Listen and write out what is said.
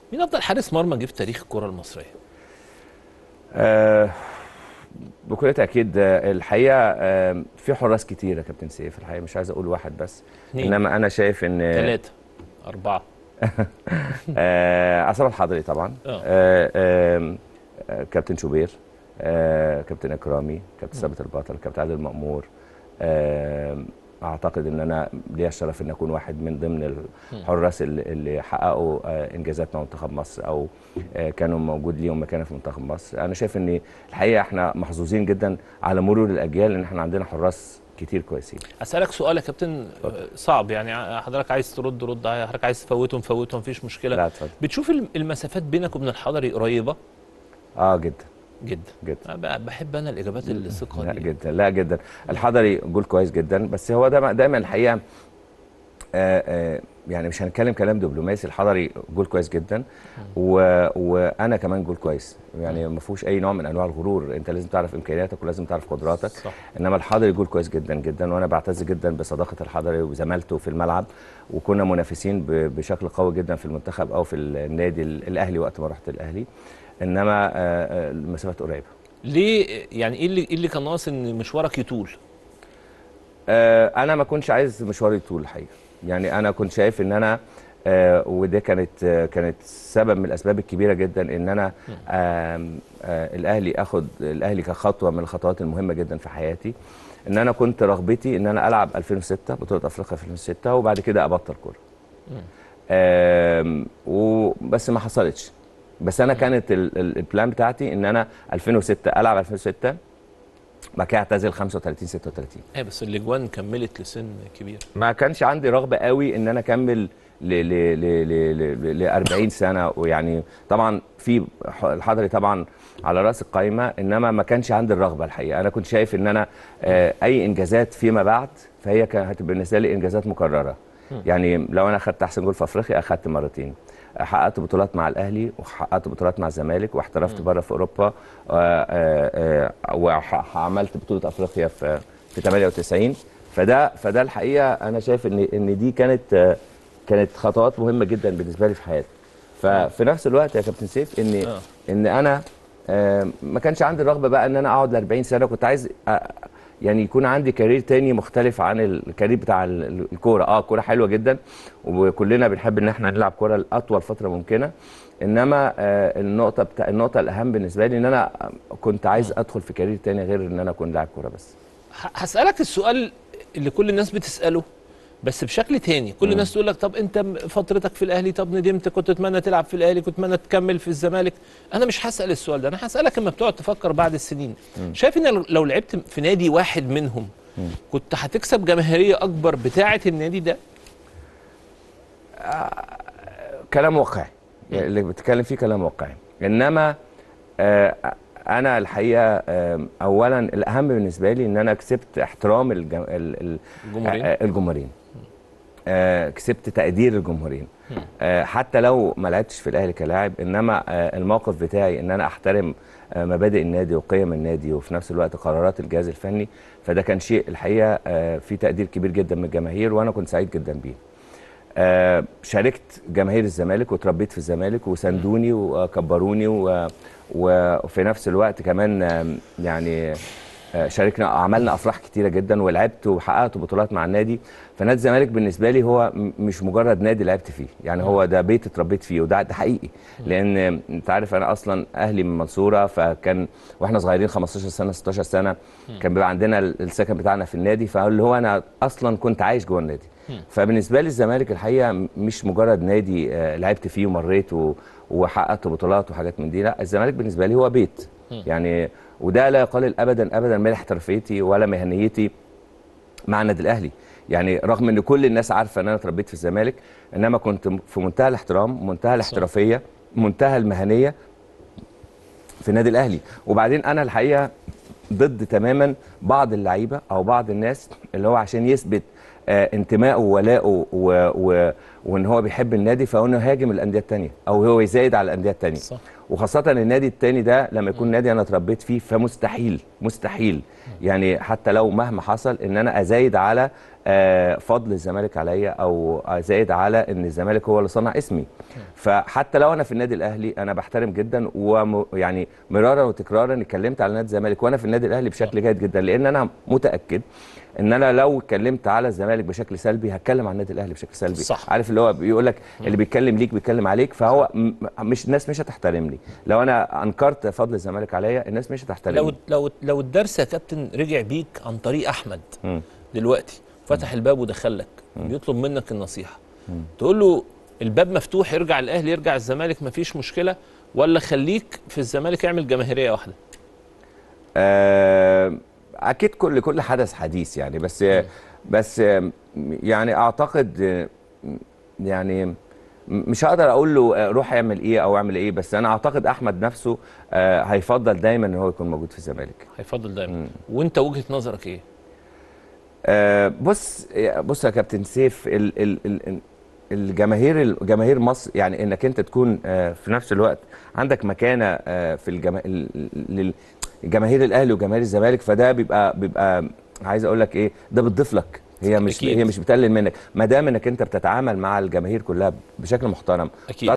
مين افضل حارس مرمى جه في تاريخ الكره المصريه آه بكل تاكيد آه، الحقيقه آه في حراس كتير يا كابتن سيف الحقيقه مش عايز اقول واحد بس اتنين. انما انا شايف ان ثلاثه اربعه آه عصام الحضري طبعا آه. آه آه آه كابتن شوبير آه كابتن اكرامي كابتن ثابت البطل كابتن عادل مأمور آه اعتقد ان انا ليا الشرف ان اكون واحد من ضمن الحراس اللي, اللي حققوا آه انجازات مع منتخب مصر او آه كانوا موجود ليهم مكانه في منتخب مصر انا شايف ان الحقيقه احنا محظوظين جدا على مرور الاجيال ان احنا عندنا حراس كتير كويسين اسالك سؤال يا كابتن آه، صعب يعني ع- حضرتك عايز ترد رد حضرتك عايز تفوته نفوته مفيش مشكله لا اتفضل بتشوف الم- المسافات بينك وبين الحضري قريبه اه جدا جدا جدا أنا ب- بحب انا الاجابات الثقه لا دي جدا لا جدا الحضري جول كويس جدا بس هو دايما دايما الحقيقه آه آه يعني مش هنتكلم كلام دبلوماسي الحضري جول كويس جدا و... وانا كمان جول كويس يعني ما فيهوش اي نوع من انواع الغرور انت لازم تعرف امكانياتك ولازم تعرف قدراتك صح انما الحضري جول كويس جدا جدا وانا بعتز جدا بصداقه الحضري وزمالته في الملعب وكنا منافسين ب... بشكل قوي جدا في المنتخب او في النادي ال- الاهلي وقت ما رحت الاهلي انما آه آه المسافات قريبه ليه يعني ايه اللي ايه اللي كان ناقص ان مشوارك يطول آه، انا ما كنتش عايز مشواري يطول الحقيقه يعني انا كنت شايف ان انا آه، وده كانت آه، كانت سبب من الاسباب الكبيره جدا ان انا آم، آه، الاهلي اخد الاهلي كخطوه من الخطوات المهمه جدا في حياتي ان انا كنت رغبتي ان انا العب 2006 بطوله افريقيا في 2006 وبعد كده ابطل كوره آم، وبس ما حصلتش بس انا كانت ال- ال- البلان بتاعتي ان انا 2006 العب 2006 بعد كده اعتزل 35 36 ايه بس الاجوان كملت لسن كبير ما كانش عندي رغبه قوي ان انا اكمل ل ل ل ل ل 40 سنه ويعني طبعا في ح- الحضري طبعا على راس القائمه انما ما كانش عندي الرغبه الحقيقه انا كنت شايف ان انا آه، اي انجازات فيما بعد فهي كانت هتبقى بالنسبه لي انجازات مكرره يعني لو انا اخدت احسن جول في افريقيا اخدت مرتين حققت بطولات مع الاهلي وحققت بطولات مع الزمالك واحترفت بره في اوروبا آه، آه، آه، وعملت بطوله افريقيا في في 98 فده فده الحقيقه انا شايف ان ان دي كانت آه، كانت خطوات مهمه جدا بالنسبه لي في حياتي ففي نفس الوقت يا كابتن سيف ان آه. ان انا آه، ما كانش عندي الرغبه بقى ان انا اقعد ل 40 سنه كنت عايز آه، يعني يكون عندي كارير تاني مختلف عن الكارير بتاع ال- ال- الكوره اه الكوره حلوه جدا وكلنا بنحب ان احنا نلعب كوره لاطول فتره ممكنه انما آه، النقطه بتاع النقطه الاهم بالنسبه لي ان انا كنت عايز ادخل في كارير تاني غير ان انا اكون لاعب كوره بس ه- هسألك السؤال اللي كل الناس بتسأله بس بشكل تاني كل الناس تقول لك طب انت م- فترتك في الاهلي طب ندمت كنت تتمنى تلعب في الاهلي كنت تتمنى تكمل في الزمالك انا مش هسأل السؤال ده انا هسألك لما بتقعد تفكر بعد السنين شايف ان لو- لو لعبت في نادي واحد منهم كنت هتكسب جماهيرية اكبر بتاعة النادي ده كلام واقعي يعني اللي بتتكلم فيه كلام واقعي انما آه انا الحقيقه آه اولا الاهم بالنسبه لي ان انا كسبت احترام الجم... ال... ال... الجمهورين. آه الجمهورين آه كسبت تقدير الجمهورين آه حتى لو ما لعبتش في الاهلي كلاعب انما آه الموقف بتاعي ان انا احترم آه مبادئ النادي وقيم النادي وفي نفس الوقت قرارات الجهاز الفني فده كان شيء الحقيقه آه في تقدير كبير جدا من الجماهير وانا كنت سعيد جدا بيه آه، شاركت جماهير الزمالك وتربيت في الزمالك وساندوني وكبروني و- و- وفي نفس الوقت كمان آم، يعني آه، شاركنا عملنا افراح كتيره جدا ولعبت وحققت بطولات مع النادي فنادي الزمالك بالنسبه لي هو م- مش مجرد نادي لعبت فيه يعني هو ده بيت اتربيت فيه وده ده حقيقي لان انت عارف انا اصلا اهلي من المنصوره فكان واحنا صغيرين 15 سنه 16 سنه كان بيبقى عندنا ال- السكن بتاعنا في النادي فاللي هو انا اصلا كنت عايش جوه النادي فبالنسبه لي الزمالك الحقيقه م- مش مجرد نادي آه، لعبت فيه ومريت و- وحققت بطولات وحاجات من دي لا الزمالك بالنسبه لي هو بيت يعني وده لا يقلل ابدا ابدا من احترافيتي ولا مهنيتي مع النادي الاهلي يعني رغم ان كل الناس عارفه ان انا اتربيت في الزمالك انما كنت م- في منتهى الاحترام منتهى الاحترافيه منتهى المهنيه في النادي الاهلي وبعدين انا الحقيقه ضد تماما بعض اللعيبه او بعض الناس اللي هو عشان يثبت آه انتمائه وولائه و- و- وان هو بيحب النادي فهو انه يهاجم الانديه الثانيه او هو يزايد على الانديه الثانيه صح. وخاصة النادي التاني ده لما يكون نادي أنا اتربيت فيه فمستحيل مستحيل يعني حتى لو مهما حصل إن أنا أزايد على آه، آه، فضل الزمالك عليا او زائد على ان الزمالك هو اللي صنع اسمي فحتى لو انا في النادي الاهلي انا بحترم جدا ويعني مرارا وتكرارا اتكلمت على نادي الزمالك وانا في النادي الاهلي بشكل جيد جدا لان انا متاكد ان انا لو اتكلمت على الزمالك بشكل سلبي هتكلم عن النادي الاهلي بشكل سلبي صح. عارف اللي هو بيقول لك اللي بيتكلم ليك بيتكلم عليك فهو م- مش الناس مش هتحترمني لو انا انكرت فضل الزمالك عليا الناس مش هتحترمني لو لو لو الدرس يا كابتن رجع بيك عن طريق احمد مم. دلوقتي فتح الباب ودخلك بيطلب منك النصيحه تقول له الباب مفتوح يرجع الاهلي يرجع الزمالك مفيش مشكله ولا خليك في الزمالك اعمل جماهيريه واحده آه، اكيد كل كل حدث حديث يعني بس بس آه، يعني اعتقد آه، يعني م- مش هقدر اقول له آه، روح اعمل ايه او اعمل ايه بس انا اعتقد احمد نفسه آه، هيفضل دايما ان هو يكون موجود في الزمالك هيفضل دايما وانت وجهه نظرك ايه آه، بص بص يا كابتن سيف ال ال ال الجماهير الجماهير مصر يعني انك انت تكون آه، في نفس الوقت عندك مكانه آه، في الجما... ال- ال- الجماهير الاهلي وجماهير الزمالك فده بيبقى بيبقى عايز اقول لك ايه ده بتضيف لك هي مش أكيد. هي مش بتقلل منك ما دام انك انت بتتعامل مع الجماهير كلها بشكل محترم اكيد